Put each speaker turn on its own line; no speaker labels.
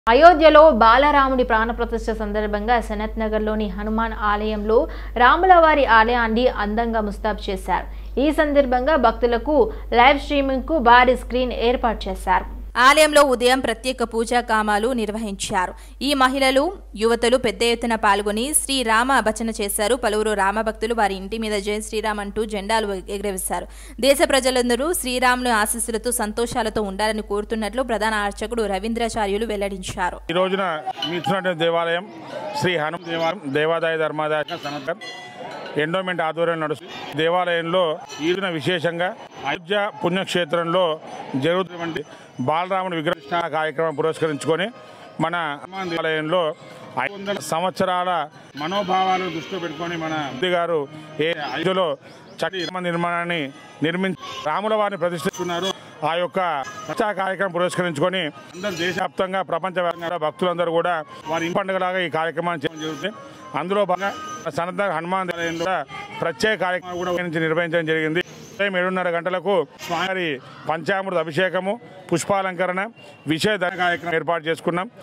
అయోధ్యలో బాలరాముడి ప్రాణప్రతిష్ఠ సందర్భంగా సనత్ నగర్లోని హనుమాన్ ఆలయంలో రాములవారి ఆలయాన్ని అందంగా ముస్తాబు చేశారు ఈ సందర్భంగా భక్తులకు లైవ్ స్ట్రీమింగ్ కు భారీ స్క్రీన్ ఏర్పాటు చేశారు
ఆలయంలో ఉదయం ప్రత్యేక పూజా కామాలు నిర్వహించారు ఈ మహిళలు యువతులు పెద్ద ఎత్తున పాల్గొని శ్రీరామ భజన చేశారు పలువురు రామభక్తులు వారి ఇంటి మీద జై శ్రీరామ్ అంటూ జెండాలు ఎగురవేశారు దేశ ప్రజలందరూ శ్రీరాముల ఆశీస్సులతో సంతోషాలతో ఉండాలని కోరుతున్నట్లు ప్రధాన అర్చకుడు రవీంద్రాచార్యులు వెల్లడించారు
ఈ రోజున మీ ఇచ్చినటువంటి దేవాలయం శ్రీ హనుమ దేవాలయం దేవాదాయ ధర్మాదాయ సనతర్ ఎండోమెంట్ ఆధ్వర్యంలో నడుస్తుంది దేవాలయంలో ఈ రోజున విశేషంగా అయోధ్య పుణ్యక్షేత్రంలో జరుగుతున్నటువంటి బాలరాముడి విగ్రహ కార్యక్రమం పురస్కరించుకొని మన హనుమాన్ దేవాలయంలో ఐదు వందల సంవత్సరాల మనోభావాలు దృష్టిలో పెట్టుకొని మన మోదీ గారు ఏ అయోధ్యలో చటి రామ నిర్మాణాన్ని నిర్మించి రాముల వారిని ప్రతిష్ఠిస్తున్నారు ఆ యొక్క ప్రచార కార్యక్రమం పురస్కరించుకొని అందరు దేశవ్యాప్తంగా ప్రపంచవ్యాప్తంగా భక్తులందరూ కూడా వారి ఇంటి పండుగలాగా ఈ కార్యక్రమాన్ని చేయడం జరుగుతుంది అందులో భాగంగా సనత హనుమాన్ దేవాలయంలో కూడా ప్రత్యేక కార్యక్రమం కూడా నిర్వహించి- నిర్వహించడం జరిగింది ఉదయం ఏడున్నర గంటలకు స్వామి పంచామృత అభిషేకము పుష్పాలంకరణ విషయ ధన కార్యక్రమం ఏర్పాటు చేసుకున్నాం